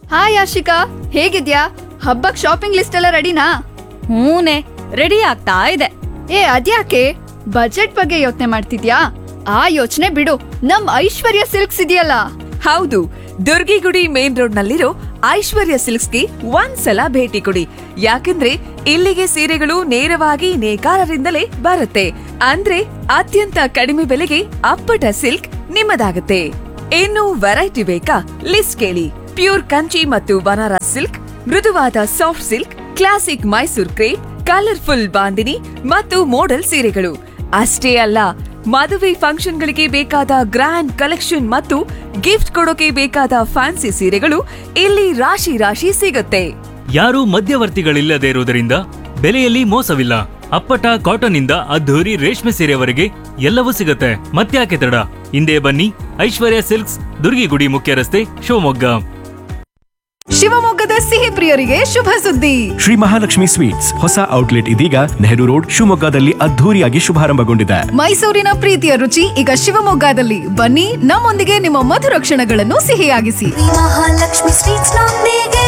hi Ashika ಹೇಗಿದ್ಯಾ ಹಬ್ಬಕ್ shopping list ಎಲ್ಲ ರೆಡಿನಾ ಹೂನೆ ರೆಡಿ ಆಗ್ತಾ ಇದೆ ಏ ಅದ್ಯಾಕೆ ಬಜೆಟ್ ಬಗ್ಗೆ ಯೋಚನೆ ಮಾಡ್ತಿದ್ಯಾ ಆ ಯೋಚನೆ ಬಿಡು ನಮ್ ಐಶ್ವರ್ಯ ಸಿಲ್ಕ್ಸ್ ಇದೆಯಲ್ಲ ಹೌದು ದುರ್ಗಿಗುಡಿ ಮೇನ್ ರೋಡ್ ನಲ್ಲಿರೋ ಐಶ್ವರ್ಯ ಸಿಲ್ಕ್ಸ್ಗೆ ಒಂದ್ಸಲ ಭೇಟಿ ಕೊಡಿ ಯಾಕಂದ್ರೆ ಇಲ್ಲಿಗೆ ಸೀರೆಗಳು ನೇರವಾಗಿ ನೇಕಾರರಿಂದಲೇ ಬರುತ್ತೆ ಅಂದ್ರೆ ಅತ್ಯಂತ ಕಡಿಮೆ ಬೆಲೆಗೆ ಅಪ್ಪಟ ಸಿಲ್ಕ್ ನಿಮ್ಮದಾಗುತ್ತೆ ಇನ್ನು ವೆರೈಟಿ ಬೇಕಾ ಲಿಸ್ಟ್ ಕೇಳಿ ಪ್ಯೂರ್ ಕಂಚಿ ಮತ್ತು ಬನಾರಸ್ ಸಿಲ್ಕ್ ಮೃದುವಾದ soft silk classic Mysore crepe colourful bandhani ಮತ್ತು ಮೋಡಲ್ ಸೀರೆಗಳು ಅಷ್ಟೇ ಅಲ್ಲ ಮದುವೆ ಫಂಕ್ಷನ್ಗಳಿಗೆ ಬೇಕಾದ ಗ್ರ್ಯಾಂಡ್ ಕಲೆಕ್ಷನ್ ಮತ್ತು ಗಿಫ್ಟ್ ಕೊಡೋಕೆ ಬೇಕಾದ ಫ್ಯಾನ್ಸಿ ಸೀರೆಗಳು ಇಲ್ಲಿ ರಾಶಿ ರಾಶಿ ಸಿಗುತ್ತೆ ಯಾರೂ ಮಧ್ಯವರ್ತಿಗಳಿಲ್ಲದೆ ಇರುವುದರಿಂದ ಬೆಲೆಯಲ್ಲಿ ಮೋಸವಿಲ್ಲ ಅಪ್ಪಟ ಕಾಟನ್ ಇಂದ ಅದ್ಧೂರಿ ರೇಷ್ಮೆ ಸೀರೆವರೆಗೆ ಎಲ್ಲವೂ ಸಿಗುತ್ತೆ ಮತ್ತ್ಯಾಕೆ ತಡ ಹಿಂದೆ ಬನ್ನಿ ಐಶ್ವರ್ಯ ಸಿಲ್ಕ್ಸ್ ದುರ್ಗಿಗುಡಿ ಮುಖ್ಯ ರಸ್ತೆ ಶಿವಮೊಗ್ಗ ಶಿವಮೊಗ್ಗದ ಸಿಹಿ ಪ್ರಿಯರಿಗೆ ಶುಭ ಸುದ್ದಿ ಶ್ರೀ ಮಹಾಲಕ್ಷ್ಮಿ ಸ್ವೀಟ್ಸ್ ಹೊಸ ಔಟ್ಲೆಟ್ ಇದೀಗ ನೆಹರು ರೋಡ್ ಶಿವಮೊಗ್ಗದಲ್ಲಿ ಅದ್ಧೂರಿಯಾಗಿ ಶುಭಾರಂಭಗೊಂಡಿದೆ ಮೈಸೂರಿನ ಪ್ರೀತಿಯ ರುಚಿ ಈಗ ಶಿವಮೊಗ್ಗದಲ್ಲಿ ಬನ್ನಿ ನಮ್ಮೊಂದಿಗೆ ನಿಮ್ಮ ಮಧುರ ಕ್ಷಣಗಳನ್ನು ಸಿಹಿಯಾಗಿಸಿ ಮಹಾಲಕ್ಷ್ಮಿ ಸ್ವೀಟ್ಸ್ ನೊಂದಿಗೆ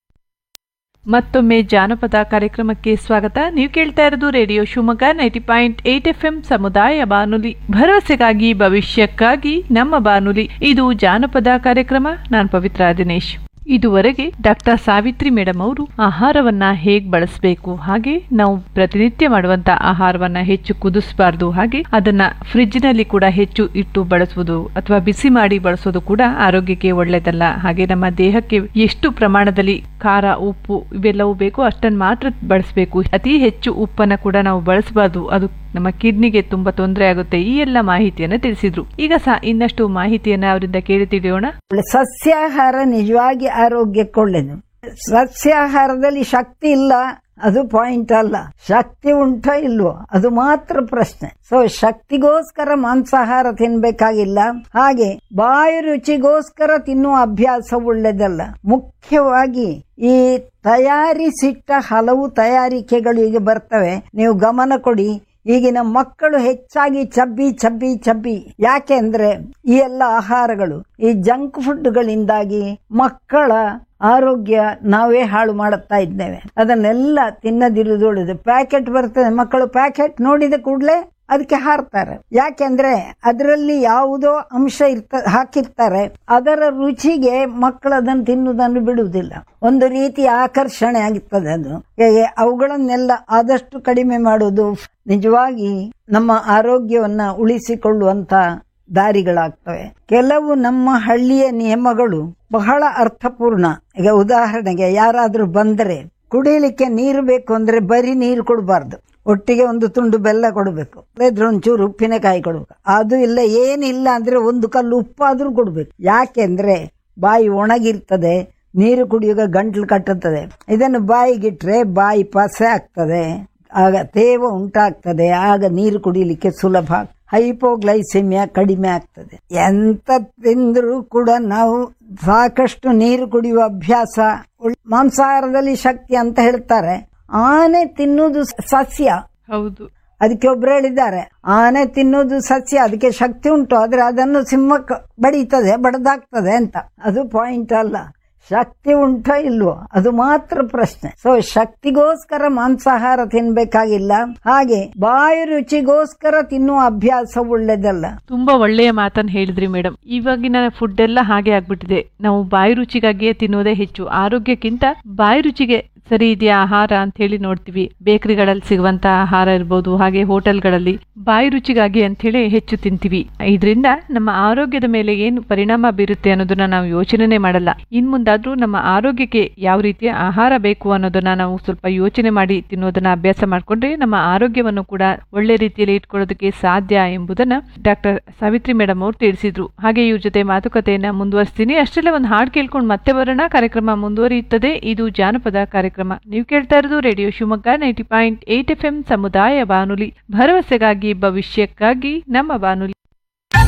ಮತ್ತೊಮ್ಮೆ ಜಾನಪದ ಕಾರ್ಯಕ್ರಮಕ್ಕೆ ಸ್ವಾಗತ ನೀವು ಕೇಳ್ತಾ ಇರೋದು radio Shivamogga ninety point eight F M ಸಮುದಾಯ ಬಾನುಲಿ ಭರವಸೆಗಾಗಿ ಭವಿಷ್ಯಕ್ಕಾಗಿ ನಮ್ಮ ಬಾನುಲಿ ಇದು ಜಾನಪದ ಕಾರ್ಯಕ್ರಮ ನಾನು ಪವಿತ್ರ ದಿನೇಶ್ ಇದುವರೆಗೆ ಡಾಕ್ಟರ್ ಸಾವಿತ್ರಿ ಮೇಡಮ್ ಅವರು ಆಹಾರವನ್ನ ಹೇಗ್ ಬಳಸಬೇಕು ಹಾಗೆ ನಾವು ಪ್ರತಿನಿತ್ಯ ಮಾಡುವಂತ ಆಹಾರವನ್ನ ಹೆಚ್ಚು ಕುದಿಸಬಾರ್ದು ಹಾಗೆ ಅದನ್ನ ಫ್ರಿಡ್ಜ್ ನಲ್ಲಿ ಕೂಡ ಹೆಚ್ಚು ಇಟ್ಟು ಬಳಸುವುದು ಅಥವಾ ಬಿಸಿ ಮಾಡಿ ಬಳಸೋದು ಕೂಡ ಆರೋಗ್ಯಕ್ಕೆ ಒಳ್ಳೆಯದಲ್ಲ ಹಾಗೆ ನಮ್ಮ ದೇಹಕ್ಕೆ ಎಷ್ಟು ಪ್ರಮಾಣದಲ್ಲಿ ಖಾರ ಉಪ್ಪು ಇವೆಲ್ಲವೂ ಬೇಕು ಅಷ್ಟನ್ನು ಮಾತ್ರ ಬಳಸಬೇಕು ಅತಿ ಹೆಚ್ಚು ಉಪ್ಪನ್ನ ಕೂಡ ನಾವು ಬಳಸಬಾರ್ದು ಅದು ನಮ್ಮ ಕಿಡ್ನಿಗೆ ತುಂಬಾ ತೊಂದರೆ ಆಗುತ್ತೆ ಈ ಎಲ್ಲ ಮಾಹಿತಿಯನ್ನ ತಿಳಿಸಿದ್ರು ಈಗ ಸಹ ಇನ್ನಷ್ಟು ಮಾಹಿತಿಯನ್ನ ಅವರಿಂದ ಕೇಳಿ ತಿಳಿಯೋಣ ಸಸ್ಯಾಹಾರ ನಿಜವಾಗಿ ಆರೋಗ್ಯಕ್ಕೆ ಒಳ್ಳೇದು ಸಸ್ಯಾಹಾರದಲ್ಲಿ ಶಕ್ತಿ ಇಲ್ಲ ಅದು ಪಾಯಿಂಟ್ ಅಲ್ಲ ಶಕ್ತಿ ಉಂಟ ಇಲ್ವೋ ಅದು ಮಾತ್ರ ಪ್ರಶ್ನೆ ಸೊ ಶಕ್ತಿಗೋಸ್ಕರ ಮಾಂಸಾಹಾರ ತಿನ್ಬೇಕಾಗಿಲ್ಲ ಹಾಗೆ ಬಾಯಿ ರುಚಿಗೋಸ್ಕರ ತಿನ್ನುವ ಅಭ್ಯಾಸ ಒಳ್ಳೇದಲ್ಲ ಮುಖ್ಯವಾಗಿ ಈ ತಯಾರಿಸಿಟ್ಟ ಹಲವು ತಯಾರಿಕೆಗಳು ಈಗ ಬರ್ತವೆ ನೀವು ಗಮನ ಕೊಡಿ ಈಗಿನ ಮಕ್ಕಳು ಹೆಚ್ಚಾಗಿ ಚಬ್ಬಿ ಚಬ್ಬಿ ಚಬ್ಬಿ ಯಾಕೆ ಅಂದ್ರೆ ಈ ಎಲ್ಲ ಆಹಾರಗಳು ಈ ಜಂಕ್ ಫುಡ್ಗಳಿಂದಾಗಿ ಮಕ್ಕಳ ಆರೋಗ್ಯ ನಾವೇ ಹಾಳು ಮಾಡುತ್ತಾ ಇದ್ದೇವೆ ಅದನ್ನೆಲ್ಲ ತಿನ್ನದಿರುವುದು ಒಳ್ಳೆಯದು ಪ್ಯಾಕೆಟ್ ಬರ್ತದೆ ಮಕ್ಕಳು ಪ್ಯಾಕೆಟ್ ನೋಡಿದ ಕೂಡಲೇ ಅದಕ್ಕೆ ಹಾರ್ತಾರೆ ಯಾಕೆಂದ್ರೆ ಅದರಲ್ಲಿ ಯಾವುದೋ ಅಂಶ ಇರ್ತ ಹಾಕಿರ್ತಾರೆ ಅದರ ರುಚಿಗೆ ಮಕ್ಕಳು ಅದನ್ನು ತಿನ್ನುವುದನ್ನು ಬಿಡುವುದಿಲ್ಲ ಒಂದು ರೀತಿ ಆಕರ್ಷಣೆ ಆಗುತ್ತದೆ ಅದು ಹೇಗೆ ಅವುಗಳನ್ನೆಲ್ಲ ಆದಷ್ಟು ಕಡಿಮೆ ಮಾಡುವುದು ನಿಜವಾಗಿ ನಮ್ಮ ಆರೋಗ್ಯವನ್ನ ಉಳಿಸಿಕೊಳ್ಳುವಂತ ದಾರಿಗಳಾಗ್ತವೆ ಕೆಲವು ನಮ್ಮ ಹಳ್ಳಿಯ ನಿಯಮಗಳು ಬಹಳ ಅರ್ಥಪೂರ್ಣ ಈಗ ಉದಾಹರಣೆಗೆ ಯಾರಾದ್ರೂ ಬಂದರೆ ಕುಡಿಯಲಿಕ್ಕೆ ನೀರು ಬೇಕು ಅಂದ್ರೆ ಬರೀ ನೀರು ಕೊಡಬಾರ್ದು ಒಟ್ಟಿಗೆ ಒಂದು ತುಂಡು ಬೆಲ್ಲ ಕೊಡಬೇಕು ಇದ್ರೆ ಒಂಚೂರು ಉಪ್ಪಿನಕಾಯಿ ಕೊಡ್ಬೇಕು ಅದು ಇಲ್ಲ ಏನಿಲ್ಲ ಅಂದ್ರೆ ಒಂದು ಕಲ್ಲು ಉಪ್ಪಾದ್ರೂ ಕೊಡ್ಬೇಕು ಯಾಕೆಂದ್ರೆ ಬಾಯಿ ಒಣಗಿರ್ತದೆ ನೀರು ಕುಡಿಯುವಾಗ ಗಂಟ್ಲು ಕಟ್ಟುತ್ತದೆ ಇದನ್ನು ಬಾಯಿಗಿಟ್ರೆ ಬಾಯಿ ಪಸೆ ಆಗ್ತದೆ ಆಗ ತೇವ ಉಂಟಾಗ್ತದೆ ಆಗ ನೀರು ಕುಡಿಲಿಕ್ಕೆ ಸುಲಭ ಹೈಪೋಗ್ಲೈಸೆಮಿಯಾ ಕಡಿಮೆ ಆಗ್ತದೆ ಎಂತ ತಿಂದರೂ ಕೂಡ ನಾವು ಸಾಕಷ್ಟು ನೀರು ಕುಡಿಯುವ ಅಭ್ಯಾಸ ಉಳ್- ಮಾಂಸಾಹಾರದಲ್ಲಿ ಶಕ್ತಿ ಅಂತ ಹೇಳ್ತಾರೆ ಆನೆ ತಿನ್ನುವುದು ಸಸ್ಯ ಹೌದು ಅದಕ್ಕೆ ಒಬ್ರು ಹೇಳಿದ್ದಾರೆ ಆನೆ ತಿನ್ನುವುದು ಸಸ್ಯ ಅದಕ್ಕೆ ಶಕ್ತಿ ಉಂಟು ಆದ್ರೆ ಅದನ್ನು ಸಿಂಹ ಕ- ಬಡೀತದೆ ಬಡದಾಗ್ತದೆ ಅಂತ ಅದು ಪಾಯಿಂಟ್ ಅಲ್ಲ ಶಕ್ತಿ ಉಂಟೋ ಇಲ್ವೋ ಅದು ಮಾತ್ರ ಪ್ರಶ್ನೆ ಸೊ ಶಕ್ತಿಗೋಸ್ಕರ ಮಾಂಸಾಹಾರ ತಿನ್ಬೇಕಾಗಿಲ್ಲ ಹಾಗೆ ಬಾಯಿ ರುಚಿಗೋಸ್ಕರ ತಿನ್ನುವ ಅಭ್ಯಾಸ ಒಳ್ಳೇದಲ್ಲ ತುಂಬಾ ಒಳ್ಳೆಯ ಮಾತನ್ನ ಹೇಳಿದ್ರಿ ಮೇಡಮ್ ಇವಾಗಿನ ಫುಡ್ ಎಲ್ಲ ಹಾಗೆ ಆಗ್ಬಿಟ್ಟಿದೆ ನಾವು ಬಾಯಿ ರುಚಿಗಾಗಿಯೇ ತಿನ್ನೋದೇ ಹೆಚ್ಚು ಆರೋಗ್ಯಕ್ಕಿಂತ ಬಾಯಿ ರುಚಿಗೆ ಸರಿ ಇದೆಯಾ ಆಹಾರ ಅಂತ ಹೇಳಿ ನೋಡ್ತೀವಿ ಬೇಕರಿಗಳಲ್ಲಿ ಸಿಗುವಂತ ಆಹಾರ ಇರ್ಬೋದು ಹಾಗೆ ಹೋಟೆಲ್ಗಳಲ್ಲಿ ಬಾಯಿ ರುಚಿಗಾಗಿ ಅಂತ ಹೇಳಿ ಹೆಚ್ಚು ತಿಂತೀವಿ ಇದರಿಂದ ನಮ್ಮ ಆರೋಗ್ಯದ ಮೇಲೆ ಏನು ಪರಿಣಾಮ ಬೀರುತ್ತೆ ಅನ್ನೋದನ್ನ ನಾವು ಯೋಚನೆ ಮಾಡಲ್ಲ ಇನ್ ಮುಂದಾದ್ರೂ ನಮ್ಮ ಆರೋಗ್ಯಕ್ಕೆ ಯಾವ ರೀತಿಯ ಆಹಾರ ಬೇಕು ಅನ್ನೋದನ್ನ ನಾವು ಸ್ವಲ್ಪ ಯೋಚನೆ ಮಾಡಿ ತಿನ್ನೋದನ್ನ ಅಭ್ಯಾಸ ಮಾಡ್ಕೊಂಡ್ರೆ ನಮ್ಮ ಆರೋಗ್ಯವನ್ನು ಕೂಡ ಒಳ್ಳೆ ರೀತಿಯಲ್ಲಿ ಇಟ್ಕೊಳ್ಳೋದಕ್ಕೆ ಸಾಧ್ಯ ಎಂಬುದನ್ನ ಡಾಕ್ಟರ್ ಸಾವಿತ್ರಿ ಮೇಡಮ್ ಅವರು ತಿಳಿಸಿದ್ರು ಹಾಗೆ ಇವ್ರ ಜೊತೆ ಮಾತುಕತೆಯನ್ನ ಮುಂದುವರಿಸ್ತೀನಿ ಅಷ್ಟರಲ್ಲೇ ಒಂದು ಹಾಡು ಕೇಳ್ಕೊಂಡು ಮತ್ತೆ ಬರೋಣ ಕಾರ್ಯಕ್ರಮ ಮುಂದುವರಿಯುತ್ತದೆ ಇದು ಜಾನಪದ ಕಾರ್ಯಕ್ರಮ ನೀವು ಕೇಳ್ತಾ ಇರೋದು radio Shivamogga ninety point eight F M ಸಮುದಾಯ ಬಾನುಲಿ ಭರವಸೆಗಾಗಿ ಭವಿಷ್ಯಕ್ಕಾಗಿ ನಮ್ಮ ಬಾನುಲಿ